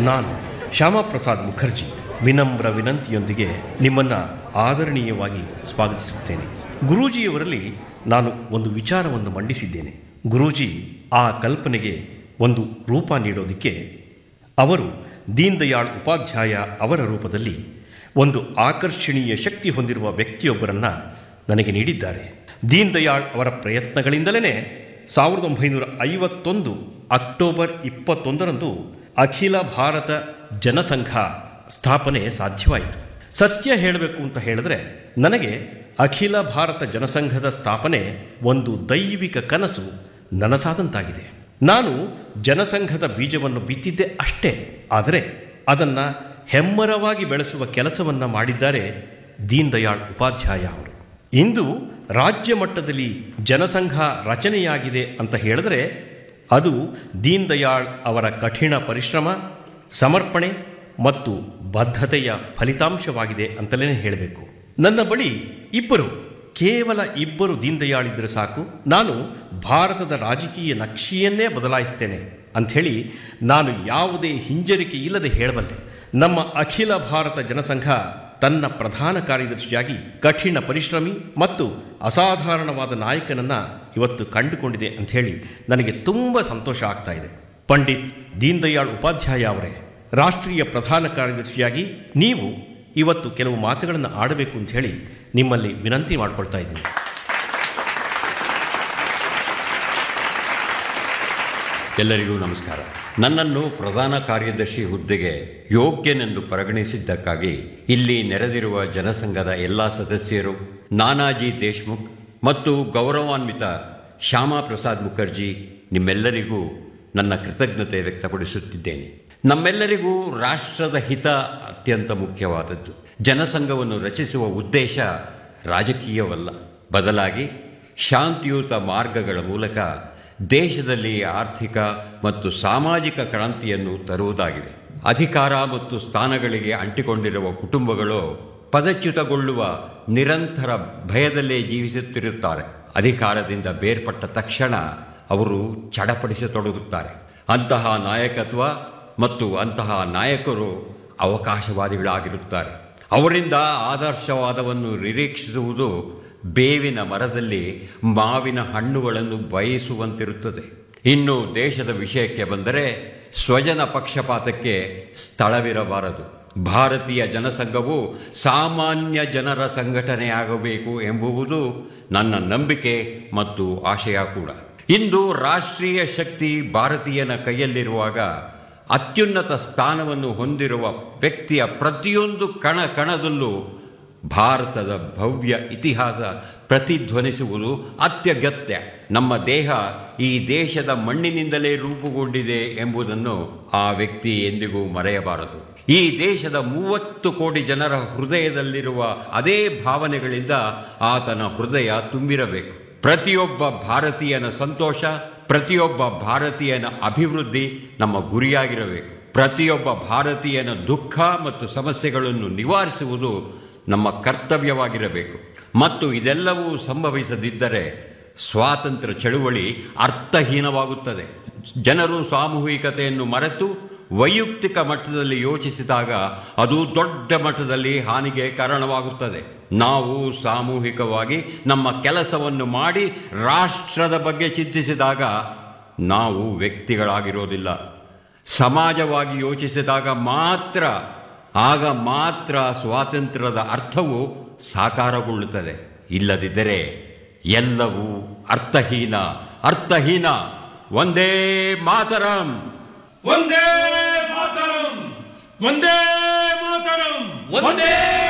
ನಾನು ಶ್ಯಾಮಪ್ರಸಾದ್ ಮುಖರ್ಜಿ ವಿನಮ್ರ ವಿನಂತಿಯೊಂದಿಗೆ ನಿಮ್ಮನ್ನು ಆದರಣೀಯವಾಗಿ ಸ್ವಾಗತಿಸುತ್ತೇನೆ ಗುರೂಜಿಯವರಲ್ಲಿ ನಾನು ಒಂದು ವಿಚಾರವನ್ನು ಮಂಡಿಸಿದ್ದೇನೆ ಗುರೂಜಿ ಆ ಕಲ್ಪನೆಗೆ ಒಂದು ರೂಪ ನೀಡೋದಕ್ಕೆ ಅವರು ದೀನ್ ದಯಾಳ್ ಉಪಾಧ್ಯಾಯ ಅವರ ರೂಪದಲ್ಲಿ ಒಂದು ಆಕರ್ಷಣೀಯ ಶಕ್ತಿ ಹೊಂದಿರುವ ವ್ಯಕ್ತಿಯೊಬ್ಬರನ್ನು ನನಗೆ ನೀಡಿದ್ದಾರೆ ದೀನ್ ದಯಾಳ್ ಅವರ ಪ್ರಯತ್ನಗಳಿಂದಲೇ ಸಾವಿರದ ಒಂಬೈನೂರ ಐವತ್ತೊಂದು ಅಕ್ಟೋಬರ್ ಇಪ್ಪತ್ತೊಂದರಂದು ಅಖಿಲ ಭಾರತ ಜನಸಂಘ ಸ್ಥಾಪನೆ ಸಾಧ್ಯವಾಯಿತು ಸತ್ಯ ಹೇಳಬೇಕು ಅಂತ ಹೇಳಿದ್ರೆ ನನಗೆ ಅಖಿಲ ಭಾರತ ಜನಸಂಘದ ಸ್ಥಾಪನೆ ಒಂದು ದೈವಿಕ ಕನಸು ನನಸಾದಂತಾಗಿದೆ ನಾನು ಜನಸಂಘದ ಬೀಜವನ್ನು ಬಿತ್ತಿದ್ದೆ ಅಷ್ಟೇ ಆದರೆ ಅದನ್ನು ಹೆಮ್ಮರವಾಗಿ ಬೆಳೆಸುವ ಕೆಲಸವನ್ನು ಮಾಡಿದ್ದಾರೆ ದೀನ್ ದಯಾಳ್ ಉಪಾಧ್ಯಾಯ ಅವರು ಇಂದು ರಾಜ್ಯ ಮಟ್ಟದಲ್ಲಿ ಜನಸಂಘ ರಚನೆಯಾಗಿದೆ ಅಂತ ಹೇಳಿದ್ರೆ ಅದು ದೀನ್ ದಯಾಳ್ ಅವರ ಕಠಿಣ ಪರಿಶ್ರಮ ಸಮರ್ಪಣೆ ಮತ್ತು ಬದ್ಧತೆಯ ಫಲಿತಾಂಶವಾಗಿದೆ ಅಂತಲೇ ಹೇಳಬೇಕು ನನ್ನ ಬಳಿ ಇಬ್ಬರು ಕೇವಲ ಇಬ್ಬರು ದೀನ್ ದಯಾಳ್ ಇದ್ದರೆ ಸಾಕು ನಾನು ಭಾರತದ ರಾಜಕೀಯ ನಕ್ಷೆಯನ್ನೇ ಬದಲಾಯಿಸ್ತೇನೆ ಅಂಥೇಳಿ ನಾನು ಯಾವುದೇ ಹಿಂಜರಿಕೆ ಇಲ್ಲದೆ ಹೇಳಬಲ್ಲೆ ನಮ್ಮ ಅಖಿಲ ಭಾರತ ಜನಸಂಘ ತನ್ನ ಪ್ರಧಾನ ಕಾರ್ಯದರ್ಶಿಯಾಗಿ ಕಠಿಣ ಪರಿಶ್ರಮಿ ಮತ್ತು ಅಸಾಧಾರಣವಾದ ನಾಯಕನನ್ನ ಇವತ್ತು ಕಂಡುಕೊಂಡಿದೆ ಅಂಥೇಳಿ ನನಗೆ ತುಂಬ ಸಂತೋಷ ಆಗ್ತಾ ಇದೆ ಪಂಡಿತ್ ದೀನ್ ದಯಾಳ್ ಉಪಾಧ್ಯಾಯ ಅವರೇ ರಾಷ್ಟ್ರೀಯ ಪ್ರಧಾನ ಕಾರ್ಯದರ್ಶಿಯಾಗಿ ನೀವು ಇವತ್ತು ಕೆಲವು ಮಾತುಗಳನ್ನು ಆಡಬೇಕು ಅಂತ ಹೇಳಿ ನಿಮ್ಮಲ್ಲಿ ವಿನಂತಿ ಮಾಡ್ಕೊಳ್ತಾ ಇದ್ದೀನಿ ಎಲ್ಲರಿಗೂ ನಮಸ್ಕಾರ ನನ್ನನ್ನು ಪ್ರಧಾನ ಕಾರ್ಯದರ್ಶಿ ಹುದ್ದೆಗೆ ಯೋಗ್ಯನೆಂದು ಪರಿಗಣಿಸಿದ್ದಕ್ಕಾಗಿ ಇಲ್ಲಿ ನೆರೆದಿರುವ ಜನಸಂಘದ ಎಲ್ಲ ಸದಸ್ಯರು ನಾನಾಜಿ ದೇಶ್ಮುಖ್ ಮತ್ತು ಗೌರವಾನ್ವಿತ ಶ್ಯಾಮಾ ಪ್ರಸಾದ್ ಮುಖರ್ಜಿ ನಿಮ್ಮೆಲ್ಲರಿಗೂ ನನ್ನ ಕೃತಜ್ಞತೆ ವ್ಯಕ್ತಪಡಿಸುತ್ತಿದ್ದೇನೆ ನಮ್ಮೆಲ್ಲರಿಗೂ ರಾಷ್ಟ್ರದ ಹಿತ ಅತ್ಯಂತ ಮುಖ್ಯವಾದದ್ದು ಜನಸಂಘವನ್ನು ರಚಿಸುವ ಉದ್ದೇಶ ರಾಜಕೀಯವಲ್ಲ ಬದಲಾಗಿ ಶಾಂತಿಯುತ ಮಾರ್ಗಗಳ ಮೂಲಕ ದೇಶದಲ್ಲಿ ಆರ್ಥಿಕ ಮತ್ತು ಸಾಮಾಜಿಕ ಕ್ರಾಂತಿಯನ್ನು ತರುವುದಾಗಿದೆ ಅಧಿಕಾರ ಮತ್ತು ಸ್ಥಾನಗಳಿಗೆ ಅಂಟಿಕೊಂಡಿರುವ ಕುಟುಂಬಗಳು ಪದಚ್ಯುತಗೊಳ್ಳುವ ನಿರಂತರ ಭಯದಲ್ಲೇ ಜೀವಿಸುತ್ತಿರುತ್ತಾರೆ ಅಧಿಕಾರದಿಂದ ಬೇರ್ಪಟ್ಟ ತಕ್ಷಣ ಅವರು ಚಡಪಡಿಸತೊಡಗುತ್ತಾರೆ ಅಂತಹ ನಾಯಕತ್ವ ಮತ್ತು ಅಂತಹ ನಾಯಕರು ಅವಕಾಶವಾದಿಗಳಾಗಿರುತ್ತಾರೆ ಅವರಿಂದ ಆದರ್ಶವಾದವನ್ನು ನಿರೀಕ್ಷಿಸುವುದು ಬೇವಿನ ಮರದಲ್ಲಿ ಮಾವಿನ ಹಣ್ಣುಗಳನ್ನು ಬಯಸುವಂತಿರುತ್ತದೆ ಇನ್ನು ದೇಶದ ವಿಷಯಕ್ಕೆ ಬಂದರೆ ಸ್ವಜನ ಪಕ್ಷಪಾತಕ್ಕೆ ಸ್ಥಳವಿರಬಾರದು ಭಾರತೀಯ ಜನಸಂಘವು ಸಾಮಾನ್ಯ ಜನರ ಸಂಘಟನೆಯಾಗಬೇಕು ಎಂಬುವುದು ನನ್ನ ನಂಬಿಕೆ ಮತ್ತು ಆಶಯ ಕೂಡ ಇಂದು ರಾಷ್ಟ್ರೀಯ ಶಕ್ತಿ ಭಾರತೀಯನ ಕೈಯಲ್ಲಿರುವಾಗ ಅತ್ಯುನ್ನತ ಸ್ಥಾನವನ್ನು ಹೊಂದಿರುವ ವ್ಯಕ್ತಿಯ ಪ್ರತಿಯೊಂದು ಕಣ ಕಣದಲ್ಲೂ ಭಾರತದ ಭವ್ಯ ಇತಿಹಾಸ ಪ್ರತಿಧ್ವನಿಸುವುದು ಅತ್ಯಗತ್ಯ ನಮ್ಮ ದೇಹ ಈ ದೇಶದ ಮಣ್ಣಿನಿಂದಲೇ ರೂಪುಗೊಂಡಿದೆ ಎಂಬುದನ್ನು ಆ ವ್ಯಕ್ತಿ ಎಂದಿಗೂ ಮರೆಯಬಾರದು ಈ ದೇಶದ ಮೂವತ್ತು ಕೋಟಿ ಜನರ ಹೃದಯದಲ್ಲಿರುವ ಅದೇ ಭಾವನೆಗಳಿಂದ ಆತನ ಹೃದಯ ತುಂಬಿರಬೇಕು ಪ್ರತಿಯೊಬ್ಬ ಭಾರತೀಯನ ಸಂತೋಷ ಪ್ರತಿಯೊಬ್ಬ ಭಾರತೀಯನ ಅಭಿವೃದ್ಧಿ ನಮ್ಮ ಗುರಿಯಾಗಿರಬೇಕು ಪ್ರತಿಯೊಬ್ಬ ಭಾರತೀಯನ ದುಃಖ ಮತ್ತು ಸಮಸ್ಯೆಗಳನ್ನು ನಿವಾರಿಸುವುದು ನಮ್ಮ ಕರ್ತವ್ಯವಾಗಿರಬೇಕು ಮತ್ತು ಇದೆಲ್ಲವೂ ಸಂಭವಿಸದಿದ್ದರೆ ಸ್ವಾತಂತ್ರ್ಯ ಚಳುವಳಿ ಅರ್ಥಹೀನವಾಗುತ್ತದೆ ಜನರು ಸಾಮೂಹಿಕತೆಯನ್ನು ಮರೆತು ವೈಯಕ್ತಿಕ ಮಟ್ಟದಲ್ಲಿ ಯೋಚಿಸಿದಾಗ ಅದು ದೊಡ್ಡ ಮಟ್ಟದಲ್ಲಿ ಹಾನಿಗೆ ಕಾರಣವಾಗುತ್ತದೆ ನಾವು ಸಾಮೂಹಿಕವಾಗಿ ನಮ್ಮ ಕೆಲಸವನ್ನು ಮಾಡಿ ರಾಷ್ಟ್ರದ ಬಗ್ಗೆ ಚಿಂತಿಸಿದಾಗ ನಾವು ವ್ಯಕ್ತಿಗಳಾಗಿರೋದಿಲ್ಲ ಸಮಾಜವಾಗಿ ಯೋಚಿಸಿದಾಗ ಮಾತ್ರ ಆಗ ಮಾತ್ರ ಸ್ವಾತಂತ್ರ್ಯದ ಅರ್ಥವು ಸಾಕಾರಗೊಳ್ಳುತ್ತದೆ ಇಲ್ಲದಿದ್ದರೆ ಎಲ್ಲವೂ ಅರ್ಥಹೀನ ಅರ್ಥಹೀನ ಒಂದೇ ಮಾತರಂ ಒಂದೇ ಮಾತರಂ ಒಂದೇ ಮಾತರಂ ಒಂದೇ